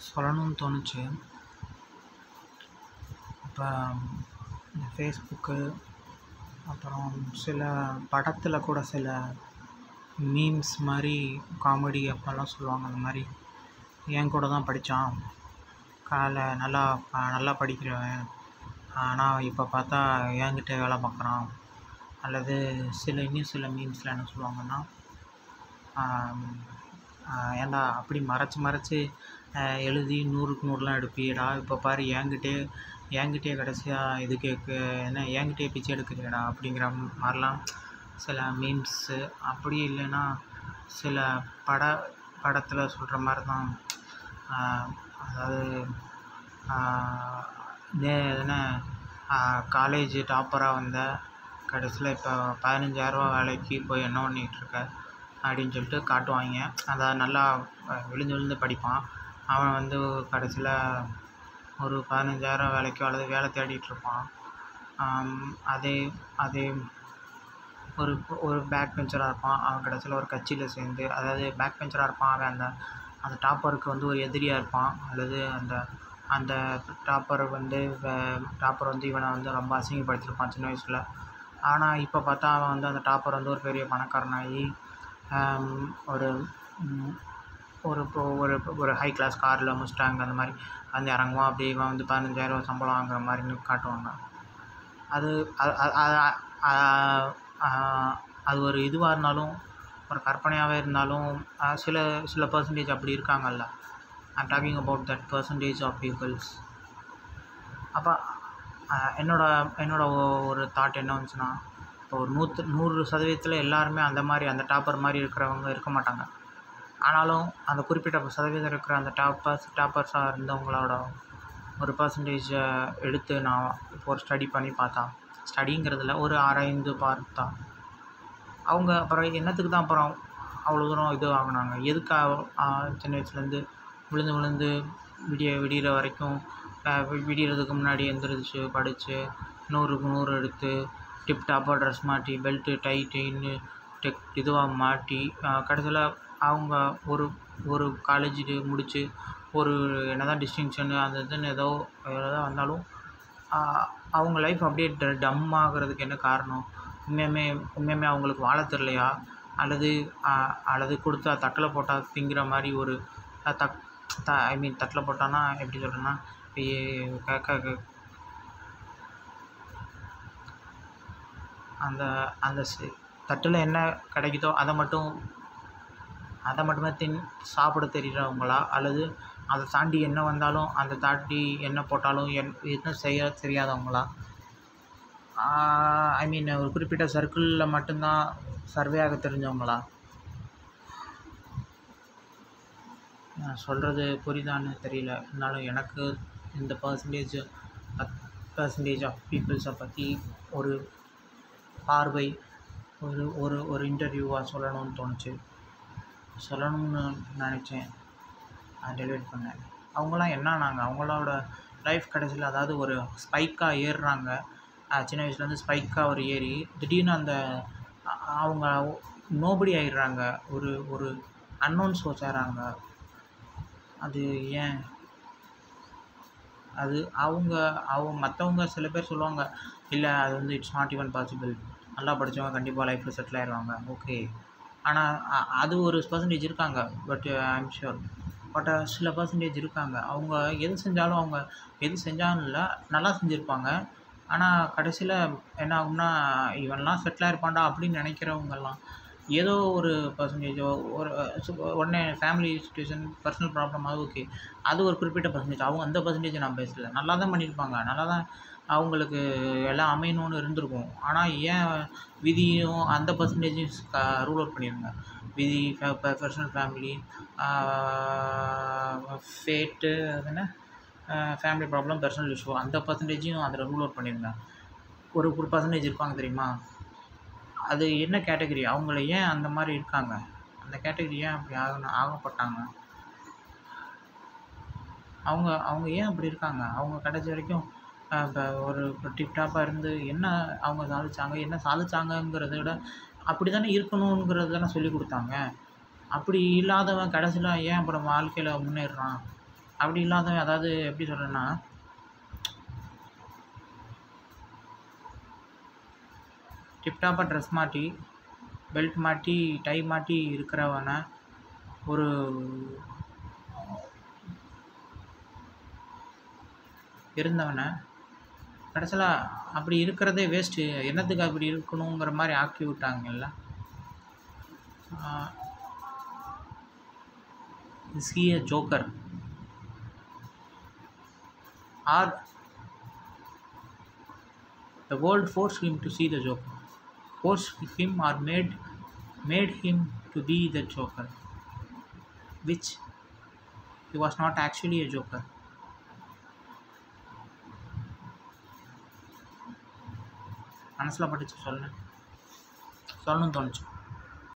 சொல்லணும்னு தோணுச்சு இப்போ இந்த ஃபேஸ்புக்கு அப்புறம் சில படத்தில் கூட சில மீம்ஸ் மாதிரி காமெடி அப்போல்லாம் சொல்லுவாங்க அந்த மாதிரி என் கூட தான் படித்தான் காலை நல்லா நல்லா படிக்கிறவன் ஆனால் இப்போ பார்த்தா என்கிட்ட வேலை பார்க்குறான் அல்லது சில இன்னும் சில மீம்ஸில் என்ன சொல்லுவாங்கன்னா ஏன்டா அப்படி மறைச்சி மறைச்சி எழுதி நூறுக்கு நூறுலாம் எடுப்பியேடா இப்போ பாரு என்கிட்டே என்கிட்டயே கடைசியாக இது கேட்க என்ன என்கிட்டயே பிச்சை எடுக்கிறியேடா அப்படிங்கிற மாதிரிலாம் சில மீம்ஸு அப்படி இல்லைன்னா சில பட படத்தில் சொல்கிற மாதிரி தான் அதாவது நே என்ன காலேஜ் டாப்பராக வந்த கடைசியில் இப்போ பதினஞ்சாயிரரூவா வேலைக்கு போய் என்ன பண்ணிகிட்ருக்க அப்படின்னு சொல்லிட்டு காட்டுவாங்க அதை நல்லா விழுந்து விழுந்து படிப்பான் அவன் வந்து கடைசியில் ஒரு பதினஞ்சாயிரம் வேலைக்கோ அல்லது வேலை தேடிகிட்ருப்பான் அதே அதே ஒரு ஒரு பேக் பெஞ்சராக இருப்பான் அவன் கடைசியில் ஒரு கட்சியில் சேர்ந்து அதாவது பேக் பெஞ்சராக இருப்பான் அவன் அந்த அந்த டாப்பருக்கு வந்து ஒரு எதிரியாக இருப்பான் அல்லது அந்த அந்த டாப்பர் வந்து டாப்பர் வந்து இவனை வந்து ரொம்ப அசிங்கப்படுத்தியிருப்பான் சின்ன வயசில் ஆனால் இப்போ பார்த்தா அவன் வந்து அந்த டாப்பர் வந்து ஒரு பெரிய பணக்காரனாகி ஒரு ஒரு இப்போ ஒரு ஒரு ஹை கிளாஸ் காரில் முஸ்டாங் அந்த மாதிரி வந்து இறங்குவான் அப்படி இவன் வந்து பதினஞ்சாயிரம் சம்பளம் வாங்குற மாதிரின்னு காட்டுவாங்க அது அது ஒரு இதுவாக இருந்தாலும் ஒரு கற்பனையாகவே இருந்தாலும் சில சில பர்சன்டேஜ் அப்படி இருக்காங்கல்ல I'm talking about that percentage of peoples அப்போ என்னோட என்னோட ஒரு தாட் என்ன வந்துச்சுன்னா இப்போ ஒரு நூற்று நூறு சதவீதத்தில் எல்லாருமே அந்த மாதிரி அந்த டாப்பர் மாதிரி இருக்கிறவங்க இருக்க மாட்டாங்க ஆனாலும் அந்த குறிப்பிட்ட சதவீதம் இருக்கிற அந்த டாப்பர்ஸ் டாப்பர்ஸாக இருந்தவங்களோட ஒரு பர்சன்டேஜை எடுத்து நான் இப்போ ஒரு ஸ்டடி பண்ணி பார்த்தா ஸ்டடிங்கிறதுல ஒரு ஆராய்ந்து பார்த்தா அவங்க அப்புறம் என்னத்துக்கு தான் அப்புறம் அவ்வளோ தூரம் இது ஆகினாங்க எதுக்காக சின்ன வயசுலேருந்து விழுந்து விழுந்து விடிய விடிகிற வரைக்கும் விடியறதுக்கு முன்னாடி எழுந்திரிச்சு படித்து நூறுக்கு நூறு எடுத்து டிப் டாப்பாக ட்ரெஸ் மாட்டி பெல்ட்டு டை டெயின்னு டெக் இதுவாக மாட்டி கடைசியில் அவங்க ஒரு ஒரு காலேஜுக்கு முடித்து ஒரு என்ன தான் டிஸ்டிங்ஷனு அந்த இதுன்னு ஏதோ ஏதோ வந்தாலும் அவங்க லைஃப் அப்படியே ட டம் ஆகிறதுக்கு என்ன காரணம் உண்மையுமே உண்மையுமே அவங்களுக்கு வாழ தெரிலையா அல்லது அல்லது கொடுத்தா தட்டில் போட்டால் திங்கிற மாதிரி ஒரு தக் த ஐ மீன் தட்டில் போட்டான்னா எப்படி சொல்கிறேன்னா அந்த அந்த தட்டில் என்ன கிடைக்குதோ அதை மட்டும் அதை மட்டுமே தின் சாப்பிட தெரிகிறவங்களா அல்லது அதை தாண்டி என்ன வந்தாலும் அதை தாண்டி என்ன போட்டாலும் என் என்ன செய்ய தெரியாதவங்களா ஐ மீன் ஒரு குறிப்பிட்ட சர்க்கிளில் மட்டும்தான் சர்வே ஆக தெரிஞ்சவங்களா நான் சொல்கிறது புரியுதான்னு தெரியல இருந்தாலும் எனக்கு இந்த பர்சன்டேஜ் பர்சன்டேஜ் ஆஃப் பீப்புள்ஸை பற்றி ஒரு பார்வை ஒரு ஒரு ஒரு இன்டர்வியூவாக சொல்லணும்னு தோணுச்சு சொல்லணும்னு நினச்சேன் நான் டெலிவரி பண்ணேன் அவங்களாம் என்ன ஆனாங்க அவங்களோட லைஃப் கடைசியில் அதாவது ஒரு ஸ்பைக்காக ஏறுறாங்க சின்ன வயசுலேருந்து ஸ்பைக்காக ஒரு ஏறி திடீர்னு அந்த அவங்க நோபடி ஆயிடுறாங்க ஒரு ஒரு அன்னோன் சோர்ஸ் ஆகிறாங்க அது ஏன் அது அவங்க அவங்க மற்றவங்க சில பேர் சொல்லுவாங்க இல்லை அது வந்து இட்ஸ் நாட் ஈவன் பாசிபிள் நல்லா படித்தவங்க கண்டிப்பாக லைஃப்பில் செட்டில் ஆயிடுவாங்க ஓகே ஆனால் அது ஒரு பர்சன்டேஜ் இருக்காங்க பட் ஐம் ஷுர் பட் சில பர்சன்டேஜ் இருக்காங்க அவங்க எது செஞ்சாலும் அவங்க எது செஞ்சாலும் இல்லை நல்லா செஞ்சுருப்பாங்க ஆனால் கடைசியில் என்ன ஆகும்னா இவன்லாம் செட்டில் ஆயிருப்பான்டா அப்படின்னு நினைக்கிறவங்கெல்லாம் ஏதோ ஒரு பர்சன்டேஜோ ஒரு உடனே ஃபேமிலி சுச்சுவேஷன் பர்சனல் ப்ராப்ளம் அது ஓகே அது ஒரு குறிப்பிட்ட பர்சன்டேஜ் அவங்க அந்த பர்சன்டேஜ் நான் பேசல நல்லா தான் பண்ணியிருப்பாங்க நல்லா தான் அவங்களுக்கு எல்லாம் அமையணும்னு இருந்திருக்கும் ஆனால் ஏன் விதியும் அந்த பர்சன்டேஜையும் ரூல் அவுட் பண்ணிடுங்க விதி பர்சனல் ஃபேமிலி ஃபேட்டு அது என்ன ஃபேமிலி ப்ராப்ளம் பர்சனல் இஷ்யூ அந்த பர்சன்டேஜையும் அதில் ரூல் அவுட் பண்ணிடுங்க ஒரு ஒரு பர்சன்டேஜ் இருப்பாங்க தெரியுமா அது என்ன கேட்டகரி அவங்கள ஏன் அந்த மாதிரி இருக்காங்க அந்த கேட்டகரி ஏன் அப்படி ஆகணும் ஆகப்பட்டாங்க அவங்க அவங்க ஏன் அப்படி இருக்காங்க அவங்க கடைசி வரைக்கும் இப்போ ஒரு டிப்டாப்பாக இருந்து என்ன அவங்க சாதிச்சாங்க என்ன சாதிச்சாங்கங்கிறத விட அப்படி தானே இருக்கணுங்கிறது தானே சொல்லி கொடுத்தாங்க அப்படி இல்லாதவன் கடைசியில் ஏன் அப்புறம் வாழ்க்கையில் முன்னேறுறான் அப்படி இல்லாதவன் அதாவது எப்படி சொல்கிறேன்னா டிப்டாப்பாக ட்ரெஸ் மாட்டி பெல்ட் மாட்டி டை மாட்டி இருக்கிறவனை ஒரு இருந்தவனை கடைசியில் அப்படி இருக்கிறதே வேஸ்ட்டு என்னத்துக்கு அப்படி இருக்கணுங்கிற மாதிரி ஆக்கி விட்டாங்கல்ல is he a joker or the world forced him to see the joker forced him or made made him to be the joker which he was not actually a joker மனசில் பட்டுச்சு சொல்ல சொல்லணும்னு தோணுச்சு